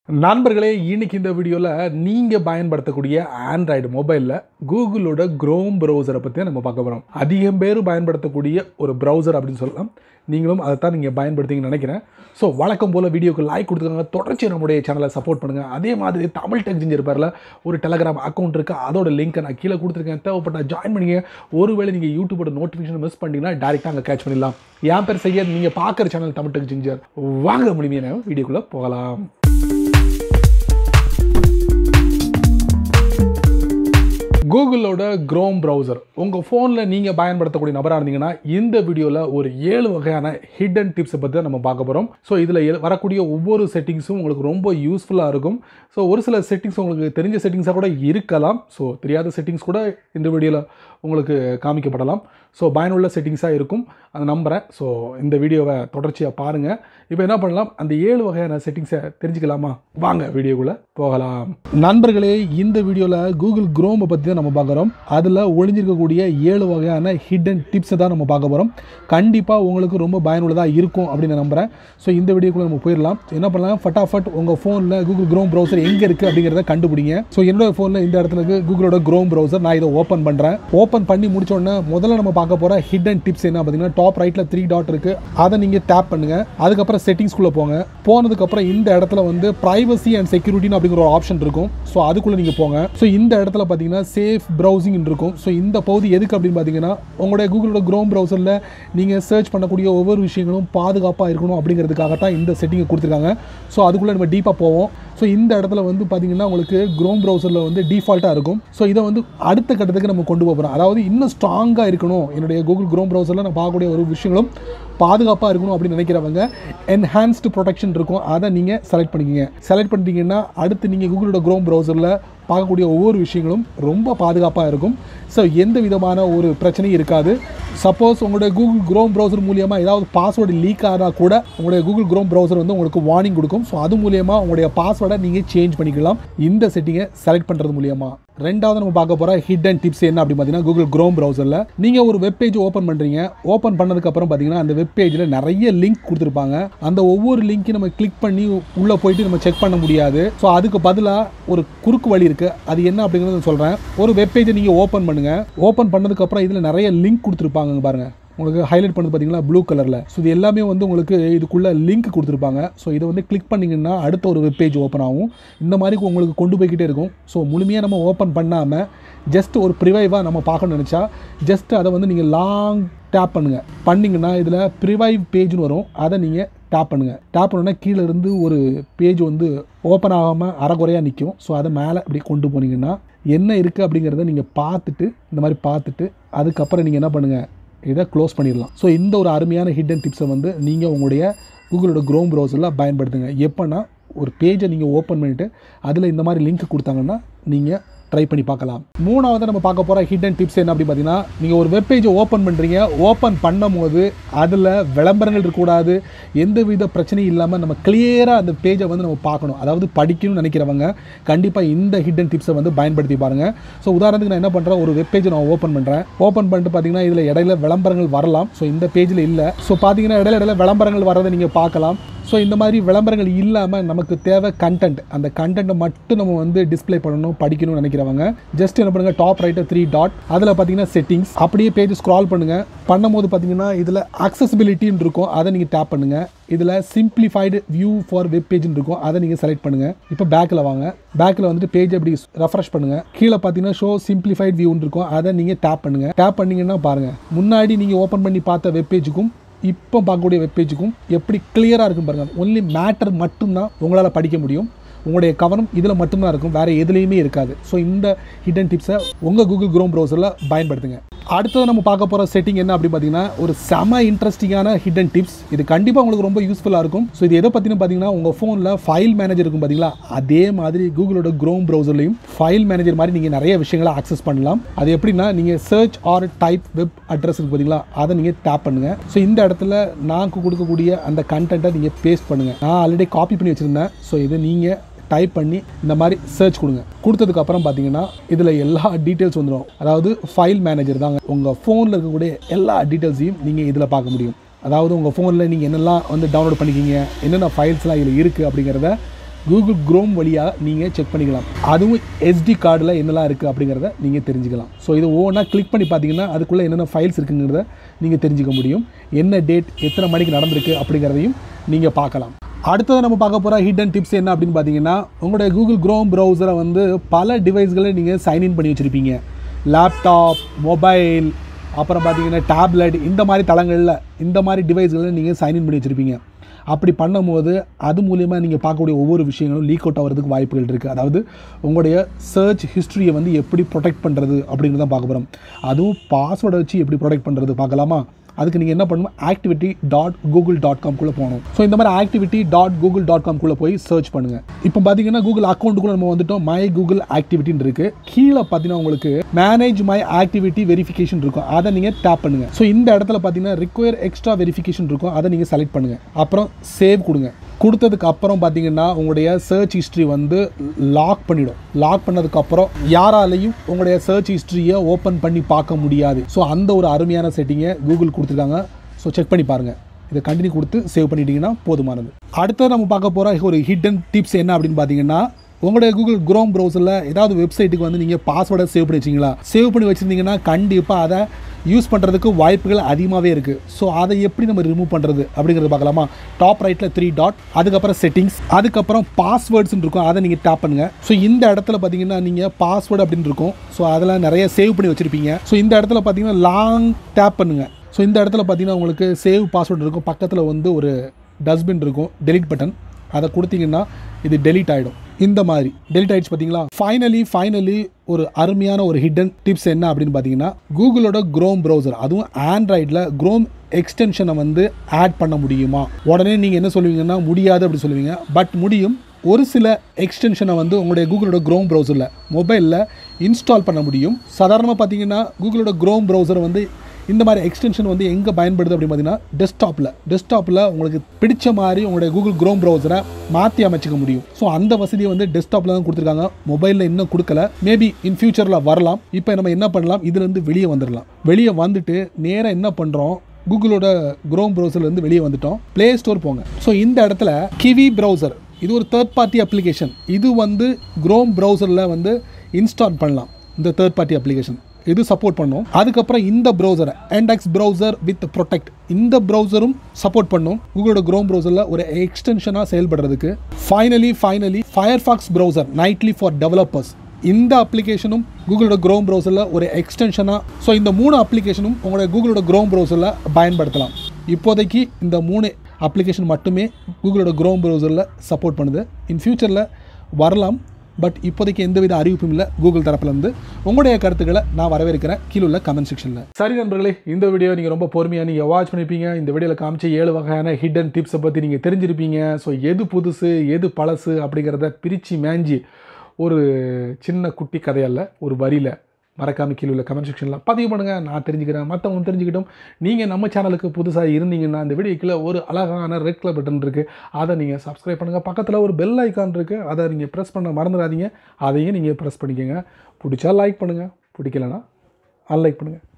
நண்பர்களே இன்னைக்கு இந்த வீடியோவில் நீங்கள் பயன்படுத்தக்கூடிய ஆண்ட்ராய்டு மொபைலில் கூகுளோட க்ரோம் ப்ரௌசரை பற்றி நம்ம பார்க்க போகிறோம் அதிகம் பேர் பயன்படுத்தக்கூடிய ஒரு ப்ரௌசர் அப்படின்னு சொல்லலாம் நீங்களும் அதை தான் நீங்கள் பயன்படுத்திங்கன்னு நினைக்கிறேன் ஸோ வழக்கம் போல் வீடியோக்கு லைக் கொடுத்துருக்காங்க தொடர்ச்சி நம்முடைய சேனலை சப்போர்ட் பண்ணுங்கள் அதே மாதிரி தமிழ் டெக் ஜிஞ்சர் பேரில் ஒரு டெலகிராம் அக்கௌண்ட் இருக்குது அதோட லிங்க்கை நான் கீழே கொடுத்துருக்கேன் தேவைப்பட்ட ஜாயின் பண்ணிங்க ஒருவேளை நீங்கள் யூடியூபோட நோட்டிஃபிகேஷன் மிஸ் பண்ணிட்டீங்கன்னா டேரெக்டாக அங்கே கேட்ச் பண்ணிடலாம் என் பேர் செய்ய நீங்கள் பார்க்குற சேனல் தமிழ் டெக் ஜிஞ்சர் வாங்க முடியுமே வீடியோக்குள்ளே போகலாம் கூகுளோட க்ரோம் ப்ரௌசர் உங்கள் ஃபோனில் நீங்கள் பயன்படுத்தக்கூடிய நபராக இருந்தீங்கன்னா இந்த வீடியோவில் ஒரு ஏழு வகையான ஹிடன் டிப்ஸை பற்றி நம்ம பார்க்க போகிறோம் ஸோ இதில் வரக்கூடிய ஒவ்வொரு செட்டிங்ஸும் உங்களுக்கு ரொம்ப யூஸ்ஃபுல்லாக இருக்கும் ஸோ ஒரு சில செட்டிங்ஸ் உங்களுக்கு தெரிஞ்ச செட்டிங்ஸாக கூட இருக்கலாம் ஸோ தெரியாத செட்டிங்ஸ் கூட இந்த வீடியோவில் உங்களுக்கு காமிக்கப்படலாம் ஸோ பயனுள்ள செட்டிங்ஸாக இருக்கும் அதை நம்புகிறேன் ஸோ இந்த வீடியோவை தொடர்ச்சியாக பாருங்கள் இப்போ என்ன பண்ணலாம் அந்த ஏழு வகையான செட்டிங்ஸை தெரிஞ்சுக்கலாமா வாங்க வீடியோக்குள்ளே போகலாம் நண்பர்களே இந்த வீடியோவில் கூகுள் குரோமை பற்றி தான் நம்ம பார்க்குறோம் அதில் ஒளிஞ்சிருக்கக்கூடிய ஏழு வகையான ஹிடன் டிப்ஸை தான் நம்ம பார்க்க போகிறோம் கண்டிப்பாக உங்களுக்கு ரொம்ப பயனுள்ளதாக இருக்கும் அப்படின்னு நான் நம்புகிறேன் ஸோ இந்த வீடியோக்குள்ளே நம்ம போயிடலாம் என்ன பண்ணலாம் ஃபட்டாஃபட் உங்கள் ஃபோனில் கூகுள் குரோம் ப்ரௌசர் எங்கே இருக்குது அப்படிங்கிறத கண்டுபிடிங்க ஸோ என்னோட ஃபோனில் இந்த இடத்துல இருக்கு கூகுளோட குரோம் ப்ரௌசர் நான் இதை ஓப்பன் பண்ணுறேன் ஓப்பன் பண்ணி முடிச்ச உடனே முதல்ல நம்ம பார்க்க போகிற ஹிடன் டிப்ஸ் என்ன பார்த்தீங்கன்னா டாப் ரைட்டில் த்ரீ டாட் இருக்குது அதை நீங்கள் டேப் பண்ணுங்கள் அதுக்கப்புறம் செட்டிங்ஸ்குள்ளே போங்க போனதுக்கப்புறம் இந்த இடத்துல வந்து ப்ரைவசி அண்ட் செக்யூரிட்டின்னு அப்படிங்கிற ஒரு ஆப்ஷன் இருக்கும் ஸோ அதுக்குள்ளே நீங்கள் போங்க ஸோ இந்த இடத்துல பார்த்தீங்கன்னா சேஃப் ப்ரௌசிங் இருக்கும் ஸோ இந்த பகுதி எதுக்கு அப்படின்னு பார்த்தீங்கன்னா உங்களுடைய கூகுளோட குரோம் ப்ரௌசரில் நீங்கள் சர்ச் பண்ணக்கூடிய ஒவ்வொரு விஷயங்களும் பாதுகாப்பாக இருக்கணும் அப்படிங்கிறதுக்காக தான் இந்த செட்டிங்கை கொடுத்துருக்காங்க ஸோ அதுக்குள்ளே நம்ம டீப்பாக போவோம் ஸோ இந்த இடத்துல வந்து பார்த்தீங்கன்னா உங்களுக்கு குரோம் ப்ரௌசரில் வந்து டிஃபால்ட்டாக இருக்கும் ஸோ இதை வந்து அடுத்த கட்டத்துக்கு நம்ம கொண்டு போகிறோம் அதாவது இன்னும் ஸ்ட்ராங்காக இருக்கணும் என்னுடைய கூகுள் குரோம் ப்ரௌசரில் நான் பார்க்கக்கூடிய ஒரு விஷயங்களும் பாதுகாப்பாக இருக்கணும் அப்படின்னு நினைக்கிறவங்க என்ஹான்ஸ்டு ப்ரொடெக்ஷன் இருக்கும் அதை நீங்கள் செலக்ட் பண்ணிக்கங்க செலக்ட் பண்ணிட்டீங்கன்னா அடுத்து நீங்கள் கூகுளோட குரோம் ப்ரௌசரில் பார்க்கக்கூடிய ஒவ்வொரு விஷயங்களும் ரொம்ப பாதுகாப்பாக இருக்கும் ஸோ எந்த விதமான ஒரு பிரச்சனையும் இருக்காது சப்போஸ் உங்களுடைய கூகுள் குரோம் ப்ரௌசர் மூலியமாக ஏதாவது பாஸ்வேர்டு லீக் ஆனால் கூட உங்களுடைய கூகுள் குரோம் ப்ரௌசர் வந்து உங்களுக்கு வார்னிங் கொடுக்கும் ஸோ அது மூலியமாக உங்களுடைய பாஸ்வேர்டை நீங்கள் சேஞ்ச் பண்ணிக்கலாம் இந்த செட்டிங்கை செலக்ட் பண்ணுறது மூலியமாக ரெண்டாவது நம்ம பார்க்க போகிற ஹிடன் டிப்ஸ் என்ன அப்படின்னு பார்த்தீங்கன்னா கூகுள் குரோம் ப்ரௌசரில் நீங்கள் ஒரு வெப் பேஜ் ஓப்பன் பண்ணுறீங்க ஓப்பன் பண்ணதுக்கப்புறம் பார்த்தீங்கன்னா அந்த வெப் பேஜில் நிறைய லிங்க் கொடுத்துருப்பாங்க அந்த ஒவ்வொரு லிங்க்கையும் நம்ம கிளிக் பண்ணி உள்ளே போயிட்டு நம்ம செக் பண்ண முடியாது ஸோ அதுக்கு பதிலாக ஒரு குறுக்கு வழி இருக்குது அது என்ன அப்படிங்கிறத சொல்கிறேன் ஒரு வெப் பேஜை நீங்கள் ஓப்பன் பண்ணுங்கள் ஓப்பன் பண்ணதுக்கப்புறம் இதில் நிறைய லிங்க் கொடுத்துருப்பாங்க பாருங்கள் உங்களுக்கு ஹைலைட் பண்ணது பார்த்தீங்களா ப்ளூ கலரில் ஸோ இது எல்லாமே வந்து உங்களுக்கு இதுக்குள்ளே லிங்க் கொடுத்துருப்பாங்க ஸோ இதை வந்து கிளிக் பண்ணிங்கன்னா அடுத்த ஒரு வெப் பேஜ் ஓப்பன் ஆகும் இந்த மாதிரி உங்களுக்கு கொண்டு போய்கிட்டே இருக்கும் ஸோ முழுமையாக நம்ம ஓப்பன் பண்ணாமல் ஜஸ்ட் ஒரு ப்ரிவைவாக நம்ம பார்க்கணும்னு நினச்சா ஜஸ்ட் அதை வந்து நீங்கள் லாங் டேப் பண்ணுங்கள் பண்ணிங்கன்னா இதில் ப்ரிவைவ் பேஜ்னு வரும் அதை நீங்கள் டேப் பண்ணுங்கள் டேப் பண்ணோன்னா கீழே இருந்து ஒரு பேஜ் வந்து ஓப்பன் ஆகாமல் அறகுறையாக நிற்கும் ஸோ அதை மேலே இப்படி கொண்டு போனீங்கன்னா என்ன இருக்குது அப்படிங்கிறத நீங்கள் பார்த்துட்டு இந்த மாதிரி பார்த்துட்டு அதுக்கப்புறம் நீங்கள் என்ன பண்ணுங்கள் இதை க்ளோஸ் பண்ணிடலாம் ஸோ இந்த ஒரு அருமையான ஹிடன் டிப்ஸை வந்து நீங்கள் உங்களுடைய கூகுளோட க்ரோம் ப்ரௌசரில் பயன்படுத்துங்க எப்போனா ஒரு பேஜை நீங்கள் ஓப்பன் பண்ணிவிட்டு அதில் இந்த மாதிரி லிங்க் கொடுத்தாங்கன்னா நீங்கள் ட்ரை பண்ணி பார்க்கலாம் மூணாவது நம்ம பார்க்க போகிற ஹிடன் டிப்ஸ் என்ன அப்படின்னு பார்த்தீங்கன்னா நீங்கள் ஒரு வெப்பேஜை ஓப்பன் பண்ணுறீங்க ஓப்பன் பண்ணும்போது அதில் விளம்பரங்கள் இருக்கக்கூடாது எந்த வித பிரச்சனையும் இல்லாமல் நம்ம கிளியராக அந்த பேஜை வந்து நம்ம பார்க்கணும் அதாவது படிக்கணும்னு நினைக்கிறவங்க கண்டிப்பாக இந்த ஹிடன் டிப்ஸை வந்து பயன்படுத்தி பாருங்கள் ஸோ உதாரணத்துக்கு நான் என்ன பண்ணுறேன் ஒரு வெப்பேஜை நான் ஓப்பன் பண்ணுறேன் ஓப்பன் பண்ணிட்டு பார்த்தீங்கன்னா இதில் இடையில விளம்பரங்கள் வரலாம் ஸோ இந்த பேஜில் இல்லை ஸோ பார்த்தீங்கன்னா இடையில இடையில விளம்பரங்கள் வரதை நீங்கள் பார்க்கலாம் ஸோ இந்த மாதிரி விளம்பரங்கள் இல்லாமல் நமக்கு தேவை கண்டென்ட் அந்த கண்டென்ட்டை மட்டும் நம்ம வந்து டிஸ்ப்ளே பண்ணணும் படிக்கணும்னு நினைக்கிறவங்க ஜஸ்ட் என்ன பண்ணுங்கள் டாப் ரைட்டர் த்ரீ டாட் அதில் பார்த்தீங்கன்னா செட்டிங்ஸ் அப்படியே பேஜ் ஸ்க்ரால் பண்ணுங்கள் பண்ணும்போது பார்த்தீங்கன்னா இதில் அக்சசிபிலிட்டின்னு இருக்கும் அதை நீங்கள் டேப் பண்ணுங்கள் இதில் சிம்பிளிஃபைடு வியூ ஃபார் வெப் பேஜ்னு இருக்கும் அதை நீங்கள் செலக்ட் பண்ணுங்கள் இப்போ பேக்கில் வாங்க பேக்கில் வந்துட்டு பேஜ் அப்படி ரெஃப்ரெஷ் பண்ணுங்கள் கீழே பார்த்தீங்கன்னா ஷோ சிம்பிளிஃபைட் வியூன்னு இருக்கும் அதை நீங்கள் டேப் பண்ணுங்கள் டேப் பண்ணிங்கன்னா பாருங்கள் முன்னாடி நீங்கள் ஓப்பன் பண்ணி பார்த்த வெப் பேஜுக்கும் இப்போ பார்க்கக்கூடிய வெப்பேஜுக்கும் எப்படி கிளியராக இருக்கும் பாருங்கள் ஒன்லி மேட்டர் மட்டும்தான் உங்களால் படிக்க முடியும் உங்களுடைய கவனம் இதில் மட்டும்தான் இருக்கும் வேறு எதுலேயுமே இருக்காது ஸோ இந்த ஹிடன் டிப்ஸை உங்கள் கூகுள் குரோம் ப்ரௌசரில் பயன்படுத்துங்க அடுத்தது நம்ம பார்க்க போகிற செட்டிங் என்ன அப்படின்னு பார்த்தீங்கன்னா ஒரு செம இன்ட்ரெஸ்டிங்கான ஹிடன் டிப்ஸ் இது கண்டிப்பாக உங்களுக்கு ரொம்ப யூஸ்ஃபுல்லாக இருக்கும் ஸோ இது எதை பற்றினு பார்த்தீங்கன்னா உங்கள் ஃபோனில் ஃபைல் மேனேஜர் இருக்கும் பார்த்தீங்களா அதே மாதிரி கூகுளோட குரோம் ப்ரௌசர்லையும் ஃபைல் மேனேஜர் மாதிரி நீங்கள் நிறைய விஷயங்களை ஆக்சஸ் பண்ணலாம் அது எப்படின்னா நீங்கள் search or type web address இருக்கு பார்த்தீங்களா அதை நீங்கள் டேப் பண்ணுங்கள் ஸோ இந்த இடத்துல நான் கொடுக்கக்கூடிய அந்த கண்டென்ட்டை நீங்கள் பேஸ்ட் பண்ணுங்கள் நான் ஆல்ரெடி காப்பி பண்ணி வச்சுருந்தேன் ஸோ இது நீங்கள் டைப் பண்ணி இந்த மாதிரி சர்ச் கொடுங்க கொடுத்ததுக்கு அப்புறம் பார்த்தீங்கன்னா இதில் எல்லா டீட்டெயில்ஸ் வந்துடும் அதாவது ஃபைல் மேனேஜர் தாங்க உங்கள் ஃபோனில் இருக்கக்கூடிய எல்லா டீட்டெயில்ஸையும் நீங்கள் இதில் பார்க்க முடியும் அதாவது உங்கள் ஃபோனில் நீங்கள் என்னெல்லாம் வந்து டவுன்லோட் பண்ணிக்கிங்க என்னென்ன ஃபைல்ஸ்லாம் இதில் இருக்குது அப்படிங்கிறத கூகுள் குரோம் வழியாக நீங்கள் செக் பண்ணிக்கலாம் அதுவும் எஸ்டி கார்டில் என்னெல்லாம் இருக்குது அப்படிங்கிறத நீங்கள் தெரிஞ்சுக்கலாம் ஸோ இது ஒவ்வொன்றா கிளிக் பண்ணி பார்த்தீங்கன்னா அதுக்குள்ளே என்னென்ன ஃபைல்ஸ் இருக்குங்கிறத நீங்கள் தெரிஞ்சுக்க முடியும் என்ன டேட் எத்தனை மணிக்கு நடந்திருக்கு அப்படிங்கிறதையும் நீங்கள் பார்க்கலாம் அடுத்தது நம்ம பார்க்க போகிற ஹிடன் டிப்ஸ் என்ன அப்படின்னு பார்த்தீங்கன்னா உங்களுடைய கூகுள் குரோம் ப்ரௌசரை வந்து பல டிவைஸ்களை நீங்கள் சைன்இன் பண்ணி வச்சுருப்பீங்க லேப்டாப் மொபைல் அப்புறம் பார்த்தீங்கன்னா டேப்லெட் இந்த மாதிரி தளங்களில் இந்த மாதிரி டிவைஸ்களை நீங்கள் சைன்இன் பண்ணி வச்சுருப்பீங்க அப்படி பண்ணும்போது அது மூலிமா நீங்கள் பார்க்கக்கூடிய ஒவ்வொரு விஷயங்களும் லீக் அவுட் ஆகிறதுக்கு வாய்ப்புகள் இருக்குது அதாவது உங்களுடைய சர்ச் ஹிஸ்ட்ரியை வந்து எப்படி ப்ரொடெக்ட் பண்ணுறது அப்படிங்கிறத பார்க்க போகிறோம் அதுவும் பாஸ்வேர்டை வச்சு எப்படி ப்ரொடெக்ட் பண்ணுறது பார்க்கலாமா அதுக்கு நீங்கள் என்ன பண்ணணும் ஆக்டிவிட்டி டாட் கூகுள் டாட் காம்குள்ளே போகணும் ஸோ இந்த மாதிரி ஆக்டிவிட்டி டாட் கூகுள் டாட் காம்குள்ளே போய் சர்ச் பண்ணுங்கள் இப்போ பார்த்தீங்கன்னா கூகுள் அக்கௌண்ட்டுக்குள்ளே நம்ம வந்துட்டோம் மை கூகுள் ஆக்டிவிட்டின்னு இருக்குது கீழே பார்த்தீங்கன்னா உங்களுக்கு மேனேஜ் மை ஆக்டிவிட்டி வெரிஃபிகேஷன் இருக்கும் அதை நீங்கள் டேப் பண்ணுங்கள் ஸோ இந்த இடத்துல பார்த்தீங்கன்னா ரிக்வயர் எக்ஸ்ட்ரா வெரிஃபிகேஷன் இருக்கும் அதை நீங்கள் செலக்ட் பண்ணுங்கள் அப்புறம் சேவ் கொடுங்க கொடுத்ததுக்கு அப்புறம் பார்த்தீங்கன்னா உங்களுடைய சர்ச் ஹிஸ்ட்ரி வந்து லாக் பண்ணிடும் லாக் பண்ணதுக்கப்புறம் யாராலையும் உங்களுடைய சர்ச் ஹிஸ்ட்ரியை ஓப்பன் பண்ணி பார்க்க முடியாது ஸோ அந்த ஒரு அருமையான செட்டிங்கை கூகுள் கொடுத்துருக்காங்க ஸோ செக் பண்ணி பாருங்கள் இதை கண்டினியூ கொடுத்து சேவ் பண்ணிட்டீங்கன்னா போதுமானது அடுத்தது நம்ம பார்க்க போகிற ஒரு ஹிடன் டிப்ஸ் என்ன அப்படின்னு பார்த்தீங்கன்னா உங்களுடைய கூகுள் குரோம் ப்ரௌசரில் ஏதாவது வெப்சைட்டுக்கு வந்து நீங்கள் பாஸ்வேர்டை சேவ் பண்ணி வச்சிங்களா சேவ் பண்ணி வச்சுருந்தீங்கன்னா கண்டிப்பாக அதை யூஸ் பண்ணுறதுக்கு வாய்ப்புகள் அதிகமாகவே இருக்குது ஸோ அதை எப்படி நம்ம ரிமூவ் பண்ணுறது அப்படிங்கிறத பார்க்கலாமா டாப் ரைட்டில் த்ரீ டாட் அதுக்கப்புறம் செட்டிங்ஸ் அதுக்கப்புறம் பாஸ்வேர்ட்ஸ்னு இருக்கும் அதை நீங்கள் டேப் பண்ணுங்கள் ஸோ இந்த இடத்துல பார்த்தீங்கன்னா நீங்கள் பாஸ்வேர்டு அப்படின்னு இருக்கும் ஸோ அதெல்லாம் நிறைய சேவ் பண்ணி வச்சுருப்பீங்க ஸோ இந்த இடத்துல பார்த்தீங்கன்னா லாங் டேப் பண்ணுங்கள் ஸோ இந்த இடத்துல பார்த்தீங்கன்னா உங்களுக்கு சேவ் பாஸ்வேர்டு இருக்கும் பக்கத்தில் வந்து ஒரு டஸ்ட்பின் இருக்கும் டெலிட் பட்டன் அதை கொடுத்தீங்கன்னா இது டெலீட் ஆகிடும் இந்த மாதிரி டெலிட் ஆயிடுச்சு பார்த்தீங்களா ஃபைனலி ஃபைனலி ஒரு அருமையான ஒரு ஹிடன் டிப்ஸ் என்ன அப்படின்னு பார்த்தீங்கன்னா கூகுளோட குரோம் ப்ரௌசர் அதுவும் ஆண்ட்ராய்டில் குரோம் எக்ஸ்டென்ஷனை வந்து ஆட் பண்ண முடியுமா உடனே நீங்கள் என்ன சொல்லுவீங்கன்னா முடியாது அப்படி சொல்லுவீங்க பட் முடியும் ஒரு சில எக்ஸ்டென்ஷனை வந்து உங்களுடைய கூகுளோட குரோம் ப்ரௌசரில் மொபைலில் இன்ஸ்டால் பண்ண முடியும் சாதாரணமாக பார்த்தீங்கன்னா கூகுளோட குரோம் ப்ரௌசர் வந்து இந்த மாதிரி எக்ஸ்டென்ஷன் வந்து எங்கே பயன்படுது அப்படின்னு பார்த்தீங்கன்னா டெஸ்க்டாப்பில் டெஸ்க்டாப்பில் உங்களுக்கு பிடிச்ச மாதிரி உங்களுடைய கூகுள் குரோம் ப்ரௌசரை மாற்றி அமைச்சிக்க முடியும் ஸோ அந்த வசதியை வந்து டெஸ்க்டாப்பில் தான் கொடுத்துருக்காங்க மொபைலில் இன்னும் கொடுக்கல மேபி இன் ஃபியூச்சரில் வரலாம் இப்போ நம்ம என்ன பண்ணலாம் இதுலேருந்து வெளியே வந்துடலாம் வெளியே வந்துட்டு நேராக என்ன பண்ணுறோம் கூகுளோட குரோம் ப்ரௌசர்லேருந்து வெளியே வந்துட்டோம் ப்ளே ஸ்டோர் போங்க ஸோ இந்த இடத்துல கிவி ப்ரௌசர் இது ஒரு தேர்ட் பார்ட்டி அப்ளிகேஷன் இது வந்து குரோம் ப்ரௌசரில் வந்து இன்ஸ்டால் பண்ணலாம் இந்த தேர்ட் பார்ட்டி அப்ளிகேஷன் இது சப்போர்ட் பண்ணும் அதுக்கப்புறம் இந்த ப்ரௌசரை என்டெக்ஸ் ப்ரௌசர் வித் ப்ரொடெக்ட் இந்த ப்ரௌசரும் சப்போர்ட் பண்ணும் உங்களோட குரோம் ப்ரௌசரில் ஒரு எக்ஸ்டென்ஷனாக செயல்படுறதுக்கு finally finally Firefox browser nightly for developers இந்த அப்ளிகேஷனும் கூகுளோட குரோம் ப்ரௌசரில் ஒரு எக்ஸ்டென்ஷனாக ஸோ இந்த மூணு அப்ளிகேஷனும் உங்களோட கூகுளோட குரோம் ப்ரௌசரில் பயன்படுத்தலாம் இப்போதைக்கு இந்த மூணு அப்ளிகேஷன் மட்டுமே கூகுளோட குரோம் ப்ரௌசரில் சப்போர்ட் பண்ணுது இன் ஃபியூச்சரில் வரலாம் பட் இப்போதைக்கு எந்தவித அறிவிப்பும் இல்லை கூகுள் தரப்புலேருந்து உங்களுடைய கருத்துக்களை நான் வரவேற்கிறேன் கீழே உள்ள கமெண்ட் செக்ஷனில் சரி நண்பர்களே இந்த வீடியோ நீங்கள் ரொம்ப பொறுமையாக நீங்கள் வாட்ச் பண்ணியிருப்பீங்க இந்த வீடியோவில் காமிச்ச ஏழு வகையான ஹிடன் டிப்ஸை பற்றி நீங்கள் தெரிஞ்சிருப்பீங்க ஸோ எது புதுசு எது பழசு அப்படிங்கிறத பிரித்து மேஞ்சி ஒரு சின்ன குட்டி கதையல்ல ஒரு வரியில் மறக்காம கீழே உள்ள கமெண்ட் செக்ஷனில் பதிவு பண்ணுங்கள் நான் தெரிஞ்சுக்கிறேன் மற்றவங்க தெரிஞ்சுக்கிட்டும் நீங்கள் நம்ம சேனலுக்கு புதுசாக இருந்தீங்கன்னா இந்த வீடியோக்குள்ள ஒரு அழகான ரெட் கலர் பட்டன் இருக்குது அதை நீங்கள் சப்ஸ்கிரைப் பண்ணுங்கள் பக்கத்தில் ஒரு பெல் ஐக்கான் இருக்குது அதை நீங்கள் ப்ரெஸ் பண்ண மறந்துடாதீங்க அதையும் நீங்கள் ப்ரெஸ் பண்ணிக்கோங்க பிடிச்சா லைக் பண்ணுங்கள் பிடிக்கலனா அன்லைக் பண்ணுங்கள்